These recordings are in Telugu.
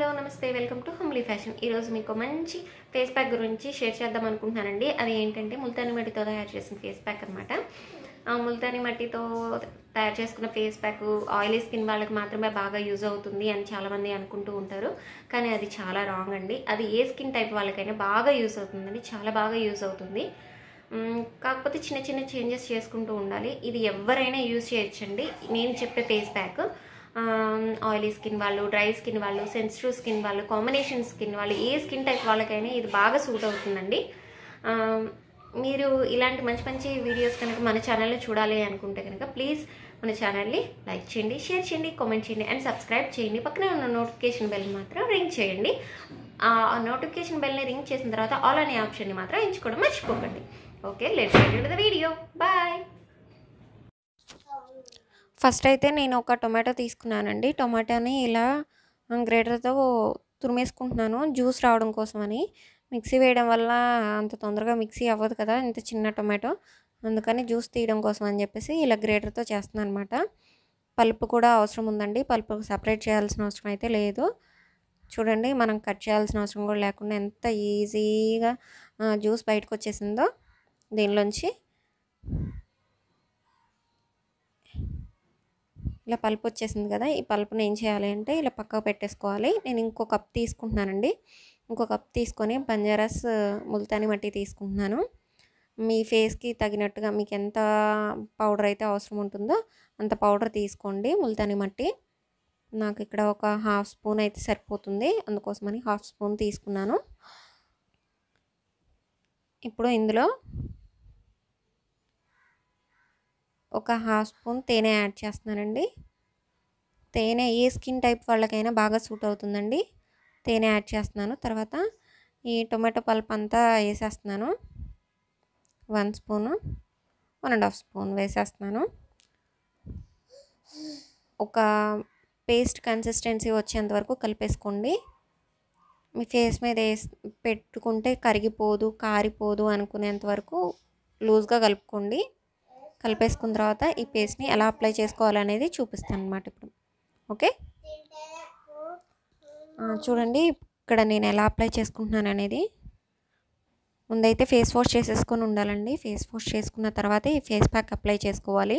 నమస్తే వెల్కమ్ టు హమ్లీ ఫ్యాషన్ ఈరోజు మీకు మంచి ఫేస్ ప్యాక్ గురించి షేర్ చేద్దాం అనుకుంటున్నానండి అది ఏంటంటే ముల్తాని మట్టితో తయారు చేసిన ఫేస్ ప్యాక్ అనమాట ముల్తాని మట్టితో తయారు చేసుకున్న ఫేస్ ప్యాక్ ఆయిలీ స్కిన్ వాళ్ళకి మాత్రమే బాగా యూజ్ అవుతుంది అని చాలామంది అనుకుంటూ ఉంటారు కానీ అది చాలా రాంగ్ అండి అది ఏ స్కిన్ టైప్ వాళ్ళకైనా బాగా యూజ్ అవుతుందండి చాలా బాగా యూజ్ అవుతుంది మ్మ్, కాకపోతే చిన్న చిన్న చేంజెస్ చేసుకుంటూ ఉండాలి ఇది ఎవరైనా యూజ్ చేయొచ్చండి నేను చెప్పే ఫేస్ ప్యాక్ ఆయిలీ స్కిన్ వాళ్ళు డ్రై స్కిన్ వాళ్ళు సెన్సిటివ్ స్కిన్ వాళ్ళు కాంబినేషన్ స్కిన్ వాళ్ళు ఏ స్కిన్ టైప్ వాళ్ళకైనా ఇది బాగా సూట్ అవుతుందండి ఆ, మీరు ఇలాంటి మంచి మంచి వీడియోస్ కనుక మన ఛానల్లో చూడాలి అనుకుంటే కనుక ప్లీజ్ మన ఛానల్ని లైక్ చేయండి షేర్ చేయండి కామెంట్ చేయండి అండ్ సబ్స్క్రైబ్ చేయండి పక్కనే ఉన్న నోటిఫికేషన్ బెల్ మాత్రం రింగ్ చేయండి ఆ నోటిఫికేషన్ బెల్ని రింగ్ చేసిన తర్వాత ఆల్ అనే ఆప్షన్ని మాత్రం ఎంచుకోవడం మర్చిపోకండి okay let's get the video బాయ్ ఫస్ట్ అయితే నేను ఒక టొమాటో తీసుకున్నానండి టొమాటోని ఇలా గ్రేటర్తో తురిమేసుకుంటున్నాను జ్యూస్ రావడం కోసమని మిక్సీ వేయడం వల్ల అంత తొందరగా మిక్సీ అవ్వదు కదా ఇంత చిన్న టొమాటో అందుకని జ్యూస్ తీయడం కోసం అని చెప్పేసి ఇలా గ్రేటర్తో చేస్తున్నాను అనమాట పల్పు కూడా అవసరం ఉందండి పల్పు సపరేట్ చేయాల్సిన అవసరం అయితే లేదు చూడండి మనం కట్ చేయాల్సిన అవసరం కూడా లేకుండా ఎంత ఈజీగా జ్యూస్ బయటకు వచ్చేసిందో దీనిలోంచి ఇలా పల్పు వచ్చేసింది కదా ఈ పల్పుని ఏం చేయాలి అంటే ఇలా పక్కకు పెట్టేసుకోవాలి నేను ఇంకో కప్ తీసుకుంటున్నానండి ఇంకో కప్ తీసుకొని బంజారాస్ ముల్తాని మట్టి తీసుకుంటున్నాను మీ ఫేస్కి తగినట్టుగా మీకు ఎంత పౌడర్ అయితే అవసరం ఉంటుందో అంత పౌడర్ తీసుకోండి ముల్తాని మట్టి నాకు ఇక్కడ ఒక హాఫ్ స్పూన్ అయితే సరిపోతుంది అందుకోసమని హాఫ్ స్పూన్ తీసుకున్నాను ఇప్పుడు ఇందులో ఒక హాఫ్ స్పూన్ తేనె యాడ్ చేస్తున్నానండి తేనె ఏ స్కిన్ టైప్ వాళ్ళకైనా బాగా సూట్ అవుతుందండి తేనె యాడ్ చేస్తున్నాను తర్వాత ఈ టొమాటో పల్ప్ అంతా వేసేస్తున్నాను one spoon one and half spoon వేసేస్తున్నాను ఒక పేస్ట్ కన్సిస్టెన్సీ వచ్చేంత వరకు కలిపేసుకోండి మీ ఫేస్ మీద వేసి పెట్టుకుంటే కరిగిపోదు కారిపోదు అనుకునేంత వరకు లూజ్గా కలుపుకోండి కలిపేసుకున్న తర్వాత ఈ పేస్ట్ని ఎలా అప్లై చేసుకోవాలనేది చూపిస్తాను అనమాట ఇప్పుడు ఓకే చూడండి ఇక్కడ నేను ఎలా అప్లై చేసుకుంటున్నాను అనేది ముందైతే ఫేస్ వాష్ చేసేసుకొని ఉండాలండి ఫేస్ వాష్ చేసుకున్న తర్వాత ఈ ఫేస్ ప్యాక్ అప్లై చేసుకోవాలి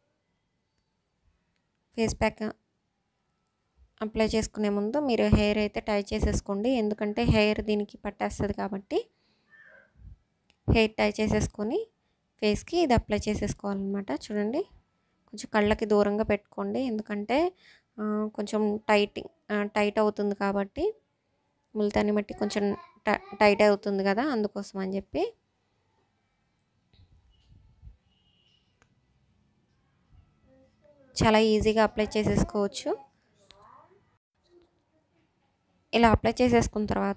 ఫేస్ ప్యాక్ అప్లై చేసుకునే ముందు మీరు హెయిర్ అయితే టై చేసేసుకోండి ఎందుకంటే హెయిర్ దీనికి పట్టేస్తుంది కాబట్టి హెయిర్ టై చేసేసుకొని ఫేస్కి ఇది అప్లై చేసేసుకోవాలన్నమాట చూడండి కొంచెం కళ్ళకి దూరంగా పెట్టుకోండి ఎందుకంటే కొంచెం టైట్ టైట్ అవుతుంది కాబట్టి ముల్తాని మట్టి కొంచెం టైట్ అవుతుంది కదా అందుకోసం అని చెప్పి చాలా ఈజీగా అప్లై చేసేసుకోవచ్చు ఇలా అప్లై చేసేసుకున్న తర్వాత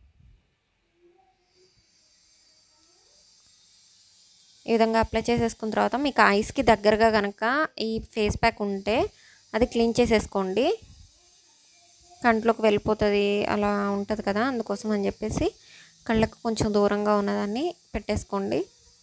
ఈ విధంగా అప్లై చేసేసుకున్న తర్వాత మీకు ఐస్కి దగ్గరగా కనుక ఈ ఫేస్ ప్యాక్ ఉంటే అది క్లీన్ చేసేసుకోండి కంట్లోకి వెళ్ళిపోతుంది అలా ఉంటుంది కదా అందుకోసం అని చెప్పేసి కళ్ళకు కొంచెం దూరంగా ఉన్నదాన్ని పెట్టేసుకోండి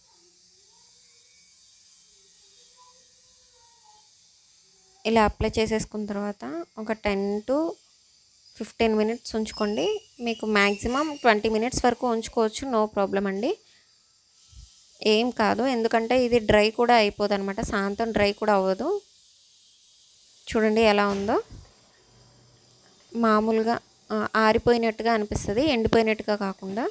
ఇలా అప్లై చేసేసుకున్న తర్వాత ఒక టెన్ టు ఫిఫ్టీన్ మినిట్స్ ఉంచుకోండి మీకు మ్యాక్సిమం ట్వంటీ మినిట్స్ వరకు ఉంచుకోవచ్చు నో ప్రాబ్లం అండి ఏం కాదు ఎందుకంటే ఇది డ్రై కూడా అయిపోదు అనమాట సాయంత్రం డ్రై కూడా అవ్వదు చూడండి ఎలా ఉందో మామూలుగా ఆరిపోయినట్టుగా అనిపిస్తుంది ఎండిపోయినట్టుగా కాకుండా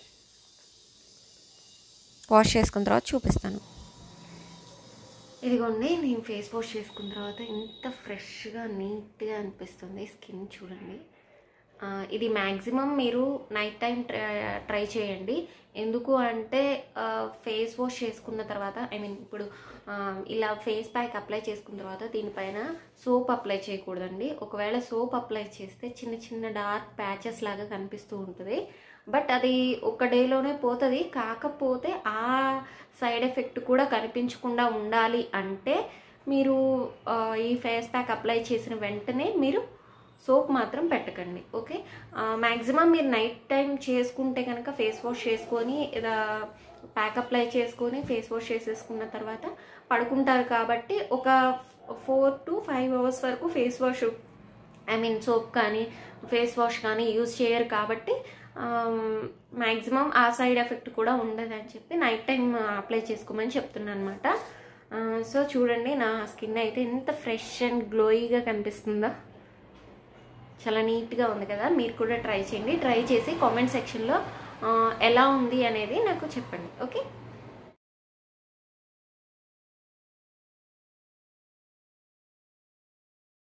వాష్ చేసుకున్న తర్వాత చూపిస్తాను ఇదిగోండి నేను ఫేస్ వాష్ చేసుకున్న తర్వాత ఎంత ఫ్రెష్గా నీట్గా అనిపిస్తుంది స్కిన్ చూడండి ఇది మ్యాక్సిమం మీరు నైట్ టైం ట్రై చేయండి ఎందుకు అంటే ఫేస్ వాష్ చేసుకున్న తర్వాత ఐ మీన్ ఇప్పుడు ఇలా ఫేస్ ప్యాక్ అప్లై చేసుకున్న తర్వాత దీనిపైన సోప్ అప్లై చేయకూడదండి ఒకవేళ సోప్ అప్లై చేస్తే చిన్న చిన్న డార్క్ ప్యాచెస్ లాగా కనిపిస్తూ ఉంటుంది బట్ అది ఒక డేలోనే పోతుంది కాకపోతే ఆ సైడ్ ఎఫెక్ట్ కూడా కనిపించకుండా ఉండాలి అంటే మీరు ఈ ఫేస్ ప్యాక్ అప్లై చేసిన వెంటనే మీరు సోప్ మాత్రం పెట్టకండి ఓకే మ్యాక్సిమం మీరు నైట్ టైం చేసుకుంటే కనుక ఫేస్ వాష్ చేసుకొని ఇలా ప్యాక్ అప్లై చేసుకొని ఫేస్ వాష్ చేసేసుకున్న తర్వాత పడుకుంటారు కాబట్టి ఒక ఫోర్ టు ఫైవ్ అవర్స్ వరకు face wash I mean soap కానీ ఫేస్ వాష్ కానీ యూజ్ చేయరు కాబట్టి మ్యాక్సిమం ఆ సైడ్ ఎఫెక్ట్ కూడా ఉండదని చెప్పి నైట్ టైం అప్లై చేసుకోమని చెప్తున్నాను అనమాట సో చూడండి నా స్కిన్ అయితే ఎంత ఫ్రెష్ అండ్ గ్లోయిగా కనిపిస్తుందో చాలా నీట్గా ఉంది కదా మీరు కూడా ట్రై చేయండి ట్రై చేసి కామెంట్ సెక్షన్లో ఎలా ఉంది అనేది నాకు చెప్పండి ఓకే